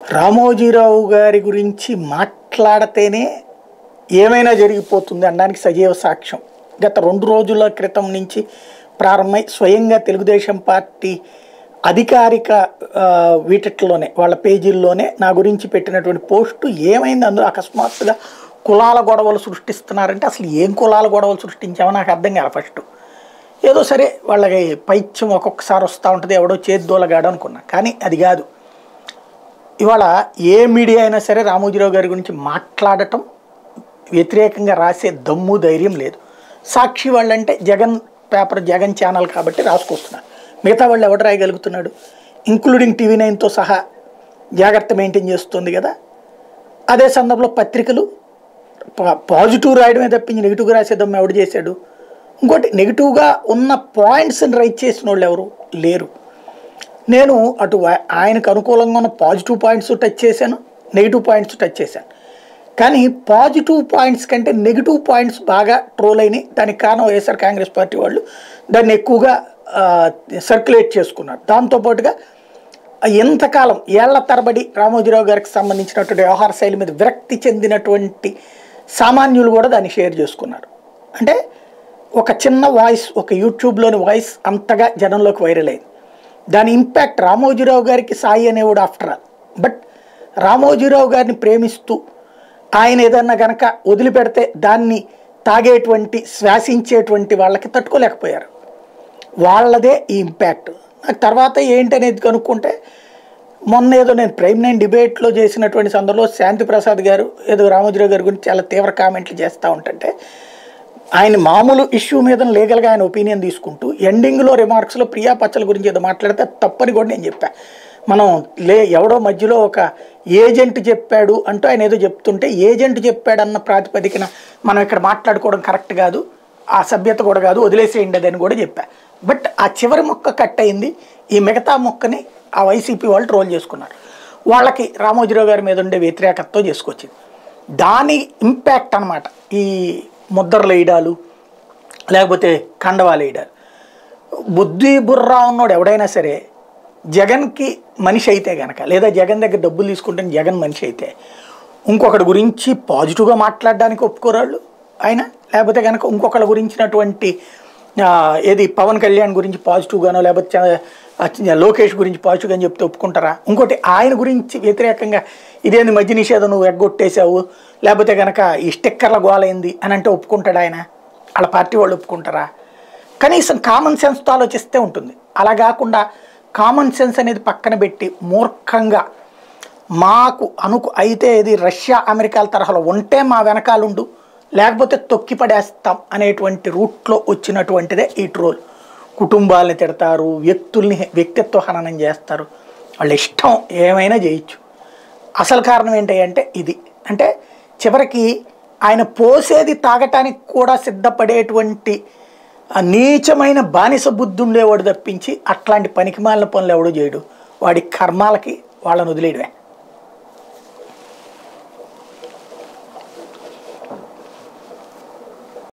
రామోజీరావు గారి గురించి మాట్లాడితేనే ఏమైనా జరిగిపోతుంది అనడానికి సజీవ సాక్ష్యం గత రెండు రోజుల క్రితం నుంచి ప్రారంభమై స్వయంగా తెలుగుదేశం పార్టీ అధికారిక ఆ, వీటిట్లోనే వాళ్ళ పేజీల్లోనే నా గురించి పెట్టినటువంటి పోస్టు ఏమైంది అందులో అకస్మాత్తుగా కులాల గొడవలు సృష్టిస్తున్నారంటే అసలు ఏం కులాల గొడవలు సృష్టించామో నాకు అర్థం కాదు ఫస్ట్ ఏదో సరే వాళ్ళకి పైత్యం ఒక్కొక్కసారి వస్తూ ఉంటుంది ఎవడో చేద్దోలగాడు అనుకున్నా కానీ అది కాదు ఇవాళ ఏ మీడియా అయినా సరే రామోజీరావు గారి గురించి మాట్లాడటం వ్యతిరేకంగా రాసే దమ్ము ధైర్యం లేదు సాక్షి వాళ్ళంటే జగన్ పేపర్ జగన్ ఛానల్ కాబట్టి రాసుకొస్తున్నారు మిగతా వాళ్ళు ఎవడు రాయగలుగుతున్నాడు ఇంక్లూడింగ్ టీవీ నైన్తో సహా జాగ్రత్త మెయింటైన్ చేస్తుంది కదా అదే సందర్భంలో పత్రికలు పా- పాజిటివ్ రాయడమే తప్పించి నెగిటివ్గా రాసే దమ్ము ఎవడు చేశాడు ఇంకోటి నెగిటివ్గా ఉన్న పాయింట్స్ని రైట్ చేసిన వాళ్ళు ఎవరు లేరు నేను అటు వా- ఆయనకు అనుకూలంగా ఉన్న పాజిటివ్ పాయింట్స్ టచ్ చేశాను నెగిటివ్ పాయింట్స్ టచ్ చేశాను కానీ పాజిటివ్ పాయింట్స్ కంటే నెగిటివ్ పాయింట్స్ బాగా ట్రోల్ అయినాయి దానికి కారణం వైఎస్ఆర్ కాంగ్రెస్ పార్టీ వాళ్ళు దాన్ని ఎక్కువగా సర్క్యులేట్ చేసుకున్నారు దాంతోపాటుగా ఎంతకాలం ఏళ్ల తరబడి రామోజీరావు గారికి సంబంధించినటువంటి వ్యవహార శైలి మీద విరక్తి చెందినటువంటి సామాన్యులు కూడా దాన్ని షేర్ చేసుకున్నారు అంటే ఒక చిన్న వాయిస్ ఒక యూట్యూబ్లోని వాయిస్ అంతగా జనంలోకి వైరల్ అయింది దాని ఇంపాక్ట్ రామోజీరావు గారికి సాయి అనేవాడు ఆఫ్టర్ ఆల్ బట్ రామోజీరావు గారిని ప్రేమిస్తూ ఆయన ఏదన్నా గనక వదిలిపెడితే దాన్ని తాగేటువంటి శ్వాసించేటువంటి వాళ్ళకి తట్టుకోలేకపోయారు వాళ్ళదే ఈ ఇంపాక్ట్ నాకు తర్వాత ఏంటనేది కనుక్కుంటే మొన్న ఏదో నేను ప్రైమ్ నైన్ డిబేట్లో చేసినటువంటి సందర్భంలో శాంతి ప్రసాద్ గారు ఏదో రామోజీరావు గారి గురించి చాలా తీవ్ర కామెంట్లు చేస్తూ ఉంటుంటే ఆయన మామూలు ఇష్యూ మీద లీగల్గా ఆయన ఒపీనియన్ తీసుకుంటూ ఎండింగ్లో రిమార్క్స్లో ప్రియా పచ్చల గురించి ఏదో మాట్లాడితే తప్పని కూడా నేను చెప్పా మనం లే ఎవడో మధ్యలో ఒక ఏజెంట్ చెప్పాడు అంటూ ఆయన ఏదో చెప్తుంటే ఏజెంట్ చెప్పాడన్న ప్రాతిపదికన మనం ఇక్కడ మాట్లాడుకోవడం కరెక్ట్ కాదు ఆ సభ్యత కూడా కాదు వదిలేసేయండి అదని కూడా చెప్పా బట్ ఆ చివరి మొక్క కట్ అయింది ఈ మిగతా మొక్కని ఆ వైసీపీ వాళ్ళు ట్రోల్ చేసుకున్నారు వాళ్ళకి రామోజీరావు గారి మీద ఉండే వ్యతిరేకతతో చేసుకొచ్చింది దాని ఇంపాక్ట్ అన్నమాట ఈ ముద్దర్లు వేయడాలు లేకపోతే కండవాలు వేయడాలు బుద్ధి బుర్ర ఉన్నోడు ఎవడైనా సరే జగన్కి మనిషి అయితే గనక లేదా జగన్ దగ్గర డబ్బులు తీసుకుంటే జగన్ మనిషి అయితే ఇంకొకటి గురించి పాజిటివ్గా మాట్లాడడానికి ఒప్పుకోరాళ్ళు ఆయన లేకపోతే కనుక ఇంకొకళ్ళ గురించినటువంటి ఆ, ఏది పవన్ కళ్యాణ్ గురించి పాజిటివ్గానో లేకపోతే చ- ఆ, చి- లోకేష్ గురించి పాజిటివ్గా అని చెప్తే ఒప్పుకుంటారా ఇంకోటి ఆయన గురించి వ్యతిరేకంగా ఇదేంది మద్య నిషేధం నువ్వు ఎగ్గొట్టేశావు లేకపోతే కనుక ఈ స్టిక్కర్ల గోలైంది అని అంటే ఒప్పుకుంటాడా ఆయన వాళ్ళ పార్టీ వాళ్ళు ఒప్పుకుంటారా కనీసం కామన్ సెన్స్తో ఆలోచిస్తే ఉంటుంది అలా కాకుండా కామన్ సెన్స్ అనేది పక్కన పెట్టి మూర్ఖంగా మాకు అనుకు అయితే ఇది రష్యా అమెరికాల తరహాలో ఉంటే మా వెనకాలుండు లేకపోతే తొక్కి పడేస్తాం అనేటువంటి రూట్లో వచ్చినటువంటిదే ఈ ట్రోల్ కుటుంబాలని తిడతారు వ్యక్తుల్ని వ్యక్తిత్వ హననం చేస్తారు వాళ్ళ ఇష్టం ఏమైనా చేయొచ్చు అసలు కారణం ఏంటంటే ఇది అంటే చివరికి ఆయన పోసేది తాగటానికి కూడా సిద్ధపడేటువంటి ఆ నీచమైన బానిస బుద్ధి ఉండేవాడు తప్పించి అట్లాంటి పనికిమాలిన పనులు ఎవడు చేయడు వాడి కర్మాలకి వాళ్ళని వదిలేయడమే